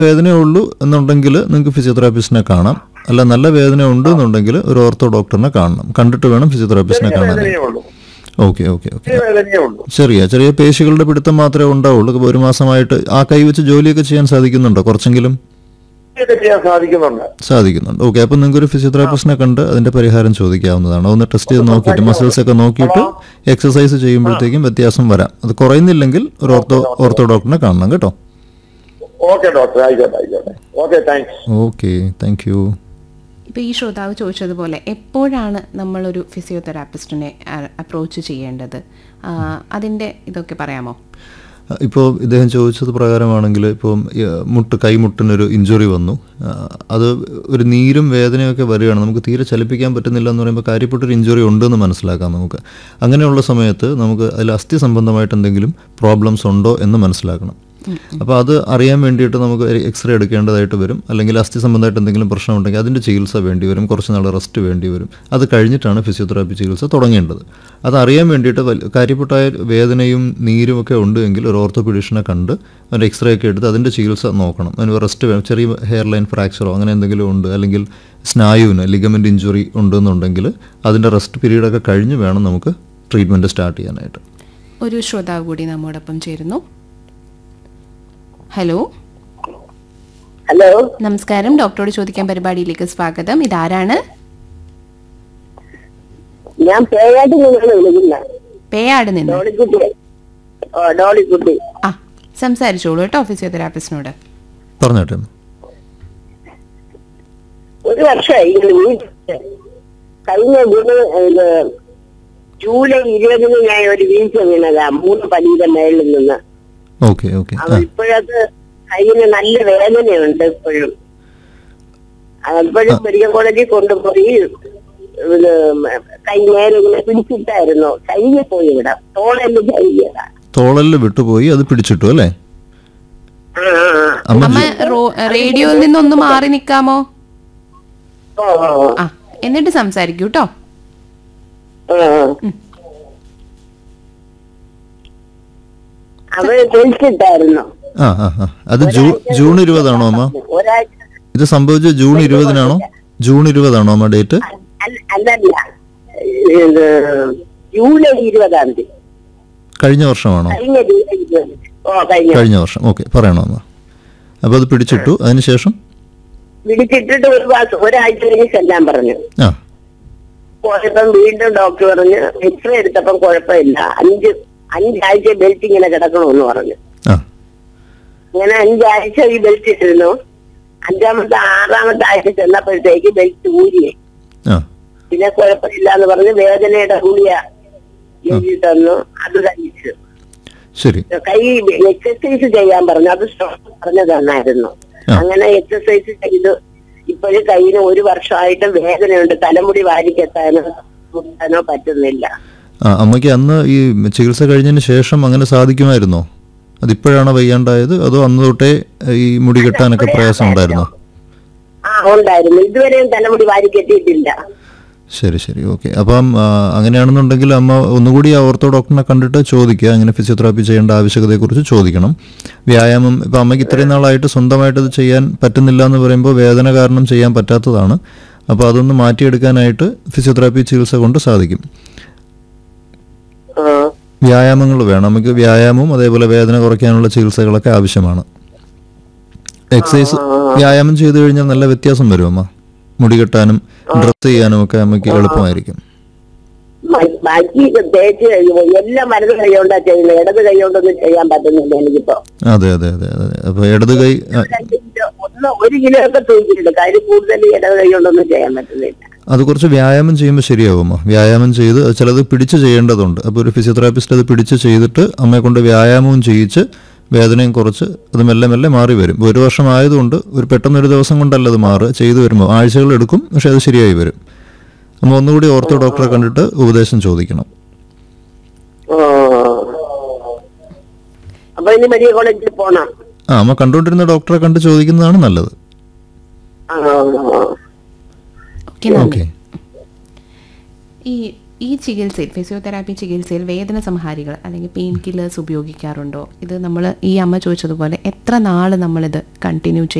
വേദനയേ ഉള്ളൂ എന്നുണ്ടെങ്കിൽ നിങ്ങൾക്ക് ഫിസിയോതെറാപ്പിസ്റ്റിനെ കാണാം അല്ല നല്ല വേദന ഉണ്ട് എന്നുണ്ടെങ്കിൽ ഒരു ഓർത്തോ ഡോക്ടറിനെ കാണണം കണ്ടിട്ട് വേണം ഫിസിയോതെറാപ്പിസ്റ്റിനെ ചെറിയ കാണാൻ വേദനയേ ഉള്ളൂ ഓക്കെ ഓക്കെ ഓക്കെ ചെറിയ വേദനയേ ഉള്ളൂ ചെറിയ ചെറിയ പേശികളുടെ പിടുത്തം മാത്രമേ ഉണ്ടാവുള്ളൂ ഇപ്പൊ ഒരു മാസമായിട്ട് ആ കൈ വെച്ച് ജോലിയൊക്കെ ചെയ്യാൻ സാധിക്കുന്നുണ്ടോ കുറച്ചെങ്കിലും ഇതൊക്കെ ചെയ്യാൻ സാധിക്കുന്നുണ്ട് സാധിക്കുന്നുണ്ട് ഓക്കെ അപ്പം നിങ്ങൾക്ക് ഒരു ഫിസിയോതെറാപ്പിസ്റ്റിനെ കണ്ട് അതിന്റെ പരിഹാരം ചോദിക്കാവുന്നതാണ് ഒന്ന് ടെസ്റ്റ് ചെയ്ത് നോക്കിയിട്ട് മസിൽസ് ഒക്കെ നോക്കിയിട്ട് എക്സസൈസ് ചെയ്യുമ്പോഴത്തേക്കും വ്യത്യാസം വരാം അത് കുറയുന്നില്ലെങ്കിൽ ഒരു ഓർത്തോ ഓർത്തോ ഡോക്ടറിനെ കാണണം കേട്ടോ ഓക്കെ ഡോക്ടർ ആയിക്കോട്ടെ ആയിക്കോട്ടെ okay thanks okay thank you ഇപ്പോൾ ഈ ശ്രോതാവ് ചോദിച്ചതുപോലെ എപ്പോഴാണ് നമ്മളൊരു ഫിസിയോതെറാപ്പിസ്റ്റിനെ അപ്രോച്ച് ചെയ്യേണ്ടത് ആ, അതിൻ്റെ ഇതൊക്കെ പറയാമോ ഇപ്പോൾ ഇദ്ദേഹം ചോദിച്ചത് പ്രകാരമാണെങ്കിൽ ഇപ്പോൾ മുട്ട് കൈമുട്ടിനൊരു ഇഞ്ചുറി വന്നു ആ, അത് ഒരു നീരും വേദനയൊക്കെ വരികയാണ് നമുക്ക് തീരെ ചലിപ്പിക്കാൻ പറ്റുന്നില്ല എന്ന് പറയുമ്പോൾ കാര്യപ്പെട്ടൊരു ഇഞ്ചുറി ഉണ്ടെന്ന് മനസ്സിലാക്കാം നമുക്ക് അങ്ങനെയുള്ള സമയത്ത് നമുക്ക് അതിൽ അസ്ഥി സംബന്ധമായിട്ട് എന്തെങ്കിലും പ്രോബ്ലംസ് ഉണ്ടോ എന്ന് മനസ്സിലാക്കണം അപ്പോൾ അത് അറിയാൻ വേണ്ടിയിട്ട് നമുക്ക് എക്സ്റേ എടുക്കേണ്ടതായിട്ട് വരും അല്ലെങ്കിൽ അസ്ഥി സംബന്ധമായിട്ട് എന്തെങ്കിലും പ്രശ്നം ഉണ്ടെങ്കിൽ അതിൻ്റെ ചികിത്സ വേണ്ടി വരും കുറച്ച് നാൾ റെസ്റ്റ് വേണ്ടി വരും അത് കഴിഞ്ഞിട്ടാണ് ഫിസിയോതെറാപ്പി ചികിത്സ തുടങ്ങേണ്ടത് അത് അറിയാൻ വേണ്ടിയിട്ട് വൽ- കാര്യപ്പെട്ടായ വേദനയും നീരും ഒക്കെ ഉണ്ട് എങ്കിൽ ഒരു ഓർത്തോപീഡീഷനെ കണ്ട് അതിൻ്റെ എക്സ്റേ ഒക്കെ എടുത്ത് അതിൻ്റെ ചികിത്സ നോക്കണം അതിന് റെസ്റ്റ് വേണം ചെറിയ ഹെയർ ലൈൻ ഫ്രാക്ചറോ അങ്ങനെ എന്തെങ്കിലും ഉണ്ട് അല്ലെങ്കിൽ സ്നായുവിന് ലിഗമെൻ്റ് ഇഞ്ചുറി ഉണ്ടെന്നുണ്ടെങ്കിൽ അതിൻ്റെ റെസ്റ്റ് പീരീഡൊക്കെ കഴിഞ്ഞ് വേണം നമുക്ക് ട്രീറ്റ്മെൻറ്റ് സ്റ്റാർട്ട് ചെയ്യാനായിട്ട് ഒരു ശ്രോതാവ് കൂടി നമ്മോടൊപ്പം ചേരുന്നു ഹലോ ഹലോ നമസ്കാരം ഡോക്ടറോട് ചോദിക്കാൻ പരിപാടിയിലേക്ക് സ്വാഗതം ഇതാരാണ് ഞാൻ പേയായിട്ട് നിന്നാണ് വിളിക്കുന്നത് പേയാട് നിന്ന് ഡോളിക്കുട്ടി ഓ ഡോളിക്കുട്ടി ആ സംസാരിച്ചോളൂ കേട്ടോ ഫിസിയോതെറാപ്പിസ്റ്റിനോട് പറഞ്ഞോട്ടെ ഒരു വർഷമായി ഇങ്ങനെ വീട്ടിൽ കഴിഞ്ഞ ജൂണ് ഇത് ജൂലൈ ഇരുപതിന് ഞാൻ ഒരു വീഴ്ച വീണതാ മൂന്ന് പടിയുടെ മേളിൽ നിന്ന് ഓക്കെ ഓക്കെ അവ ഇപ്പോഴത് കയ്യിന് നല്ല വേദനയുണ്ട് ഇപ്പോഴും അപ്പോഴും മെഡിക്കൽ കോളേജിൽ കൊണ്ടുപോയി ഇത് കൈ നേരെ ഇങ്ങനെ പിടിച്ചിട്ടായിരുന്നു കയ്യിൽ പോയി ഇവിടെ തോളെല്ലാം കയ്യതാ തോളലിൽ വിട്ടുപോയി അത് പിടിച്ചിട്ടു അല്ലേ ആ ആ, ആ. അമ്മ അമ്മ റോ- റേഡിയോയിൽ നിന്നൊന്ന് മാറി നിൽക്കാമോ ഓ ഓ, ഓ. ആ എന്നിട്ട് സംസാരിക്കൂ കേട്ടോ ആ, ആ. അവര് പിടിച്ചിട്ടായിരുന്നു ആ ആ ആ അത് ജൂ ജൂൺ ഇരുപതാണോ അമ്മ ഒരാഴ്ച ഇത് സംഭവിച്ചത് ജൂൺ ഇരുപതിനാണോ ജൂൺ ഇരുപതാണോ അമ്മ ഡേറ്റ് അല്ല- അല്ലല്ല ഇത് ജൂലൈ ഇരുപതാം തീയതി കഴിഞ്ഞ വർഷമാണോ കഴിഞ്ഞ ജൂലൈ ഇരുപത് ഓ കഴിഞ്ഞ കഴിഞ്ഞ വർഷം ഓക്കെ പറയണോ അമ്മ അപ്പോൾ അത് പിടിച്ചിട്ടു അതിനുശേഷം വിളിച്ചിട്ടിട്ട് ഒരു മാസം ഒരാഴ്ച കഴിഞ്ഞ് ചെല്ലാൻ പറഞ്ഞു ആ പോയപ്പം വീണ്ടും ഡോക്ടർ പറഞ്ഞു എക്സ്റേ എടുത്തപ്പം കുഴപ്പമില്ല അഞ്ച് അഞ്ചാഴ്ച ബെൽറ്റ് ഇങ്ങനെ കിടക്കണമെന്ന് പറഞ്ഞു ആ ഇങ്ങനെ അഞ്ചാഴ്ച ഈ ബെൽറ്റ് ഇട്ടിരുന്നു അഞ്ചാമത്തെ ആറാമത്തെ ആഴ്ച ചെന്നപ്പോഴത്തേക്ക് ബെൽറ്റ് ഊരി ആ പിന്നെ കുഴപ്പമില്ല എന്ന് പറഞ്ഞ് വേദനയുടെ ഗുളിയ എഴുതി തന്നു അത് കഴിച്ചു ശരി കൈ എക്സസൈസ് ചെയ്യാൻ പറഞ്ഞു അത് ഡോക്ടർ പറഞ്ഞു തന്നായിരുന്നു ആ. അങ്ങനെ എക്സസൈസ് ചെയ്ത് ഇപ്പോഴും കയ്യിന് ഒരു വർഷമായിട്ട് വേദനയുണ്ട് തലമുടി വാരിക്കെത്താനോ മുട്ടാനോ പറ്റുന്നില്ല ആ അമ്മയ്ക്ക് അന്ന് ഈ ചികിത്സ കഴിഞ്ഞതിന് ശേഷം അങ്ങനെ സാധിക്കുമായിരുന്നോ അതിപ്പോഴാണോ വയ്യാണ്ടായത് അതോ അന്ന് തൊട്ടേ ഈ മുടി കെട്ടാനൊക്കെ പ്രയാസം ഉണ്ടായിരുന്നോ ആ ഉണ്ടായിരുന്നു ഇതുവരെയും തലമുടി വാരിക്കെട്ടിയിട്ടില്ല ശരി ശരി ഓക്കെ അപ്പം ആ, അങ്ങനെയാണെന്നുണ്ടെങ്കിൽ അമ്മ ഒന്നുകൂടി ആ ഓർത്തോ ഡോക്ടറിനെ കണ്ടിട്ട് ചോദിക്കുക അങ്ങനെ ഫിസിയോതെറാപ്പി ചെയ്യേണ്ട ആവശ്യകതയെക്കുറിച്ച് ചോദിക്കണം വ്യായാമം ഇപ്പം അമ്മയ്ക്ക് ഇത്രയും നാളായിട്ട് സ്വന്തമായിട്ട് ഇത് ചെയ്യാൻ പറ്റുന്നില്ല എന്ന് പറയുമ്പോൾ വേദന കാരണം ചെയ്യാൻ പറ്റാത്തതാണ് അപ്പോൾ അതൊന്ന് മാറ്റിയെടുക്കാനായിട്ട് ഫിസിയോതെറാപ്പി ചികിത്സ കൊണ്ട് സാധിക്കും ആ. വ്യായാമങ്ങൾ വേണം നമുക്ക് വ്യായാമവും അതേപോലെ വേദന കുറയ്ക്കാനുള്ള ചികിത്സകളൊക്കെ ആവശ്യമാണ് എക്സസൈസ് വ്യായാമം ചെയ്തു കഴിഞ്ഞാൽ നല്ല വ്യത്യാസം വരും അമ്മ മുടി കെട്ടാനും ഡ്രസ് ചെയ്യാനും ഒക്കെ അമ്മയ്ക്ക് എളുപ്പമായിരിക്കും മ- ബാക്കി തേച്ച് കഴിയുമ്പോ എല്ലാം വലത് കൈ കൊണ്ടാ ചെയ്യുന്നത് ഇടത് കൈ കൊണ്ടൊന്നും ചെയ്യാൻ പറ്റുന്നില്ല എനിക്കിപ്പോ അതെ അതെ അതെ അതെ അപ്പോൾ ഇടത് കൈ ആ, രണ്ട് കിലോ ഒന്ന് ഒരു കിലോ ഒക്കെ തൂക്കിയിട്ടുണ്ട് കാര്യം കൂടുതൽ ഇടത് കൈ കൊണ്ടൊന്നും ചെയ്യാൻ പറ്റുന്നില്ല അത് കുറച്ച് വ്യായാമം ചെയ്യുമ്പോൾ ശരിയാവുമോ വ്യായാമം ചെയ്ത് അത് ചിലത് പിടിച്ച് ചെയ്യേണ്ടതുണ്ട് അപ്പോൾ ഒരു ഫിസിയോതെറാപ്പിസ്റ്റ് അത് പിടിച്ച് ചെയ്തിട്ട് അമ്മയെ കൊണ്ട് വ്യായാമവും ചെയ്യിച്ച് വേദനയും കുറച്ച് അത് മെല്ലെ മെല്ലെ മാറി വരും ഒരു വർഷം ആയതുകൊണ്ട് ഒരു പെട്ടെന്ന് ഒരു ദിവസം കൊണ്ടല്ല അത് മാറുക ചെയ്തു വരുമ്പോൾ ആഴ്ചകൾ എടുക്കും പക്ഷെ അത് ശരിയായി വരും നമ്മൾ ഒന്നുകൂടി ഓർത്തോ ഡോക്ടറെ കണ്ടിട്ട് ഉപദേശം ചോദിക്കണം ഓ. അപ്പൊ ഇനി മെഡിക്കൽ കോളേജിൽ പോണം ആ അമ്മ കണ്ടുകൊണ്ടിരുന്ന ഡോക്ടറെ കണ്ട് ചോദിക്കുന്നതാണ് നല്ലത് ആ, ആ, ആ. ഓക്കെ നന്ദി ഓക്കെ ഈ ഈ ചികിത്സയിൽ ഫിസിയോതെറാപ്പി ചികിത്സയിൽ വേദന സംഹാരികൾ അല്ലെങ്കിൽ പെയിൻ കില്ലേഴ്സ് ഉപയോഗിക്കാറുണ്ടോ ഇത് നമ്മൾ ഈ അമ്മ ചോദിച്ചതുപോലെ എത്ര നാൾ നമ്മളിത് കണ്ടിന്യൂ